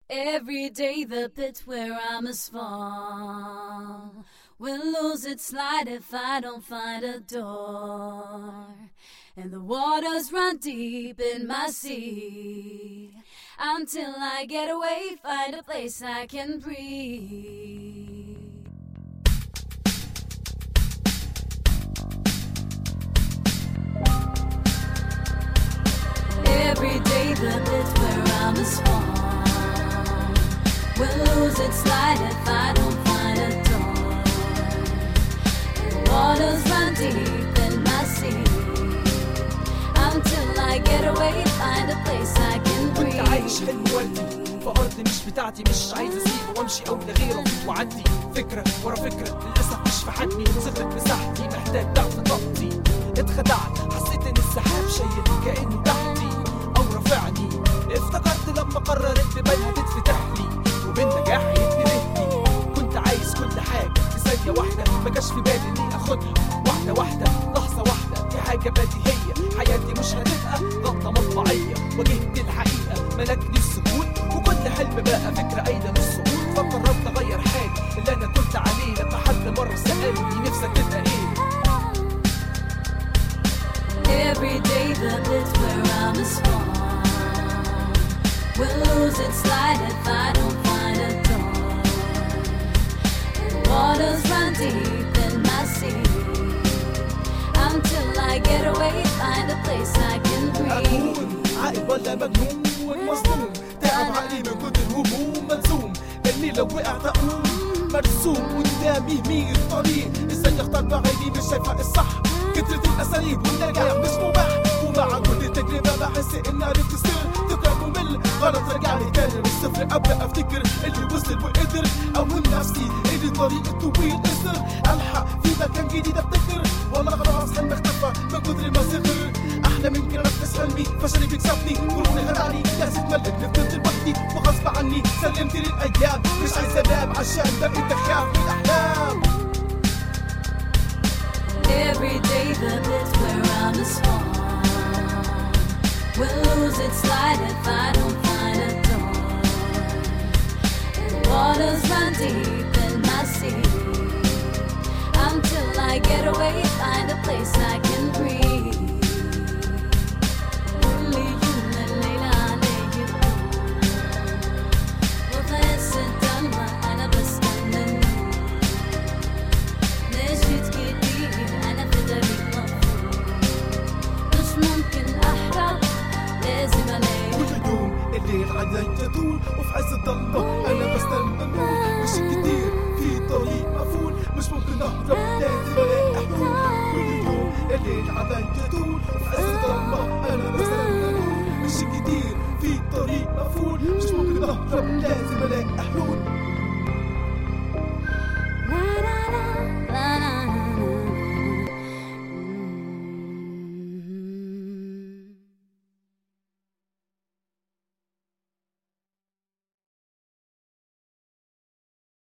Every day the pit where I must fall will lose its light if I don't find a door. And the waters run deep in my sea until I get away, find a place I can breathe. Every day the pit where I must fall will lose its light if I don't find a door. The waters run deep in my sea until I get away, find a place I can كنت عايش breathe. حلم وردي في أرض مش بتاعتي مش عايز أسيب وأمشي أو لغيره وأعدي فكرة ورا فكرة للأسف مش في حجمي صغرت مساحتي محتاج ضعف طاقتي اتخدعت حسيت إن السحاب شايل كأنه تحتي أو رافعني افتكرت لما قررت ببالها تتفتح لي وبالنجاح يتنهي كنت عايز كل حاجة في ثانية واحدة ما جاش في بالي إني آخدها واحدة واحدة لحظة واحدة دي حاجة بديهية حياتي مش هتبقى غلطة مطبعية واجهت الحقيقة ملكني السكوت وكل حلم بقى فكرة أيضا السقوط فقررت أغير حاجة اللي أنا كنت عليه لما حد مرة سألني نفسك تبقى إيه Every day the pit where I must fall will lose its light if I don't find a door. And waters run deep in my sea until I get away, find a place I can breathe. أكون عاقل ولا مجنون مظلوم تعب عقلي من كتر الهموم ملزوم اني لو وقعت اقوم مرسوم قدامي مين الطريق ازاي اختار بعيني مش شايفه الصح كترة الاساليب والنجاح مش مباح ومع كل تجربة بحس اني عرفت السر تكره ممل غلط رجع لي تاني من الصفر ابدا افتكر اللي وصل وقدر اوهم نفسي اللي طريق الطويل قصر الحق في مكان جديد ابتكر والله خلاص حلم اختفى من كتر ما صغر احلى من كده نفس حلمي فشلي بيكسبني قروني خدعني كاس اتملك نفضلت لوحدي وغصب عني سلمت للايام مش عايز انام عشان بقيت اخاف من الاحلام Every day the pit where I must fall will lose its light if I don't find a door. And waters run deep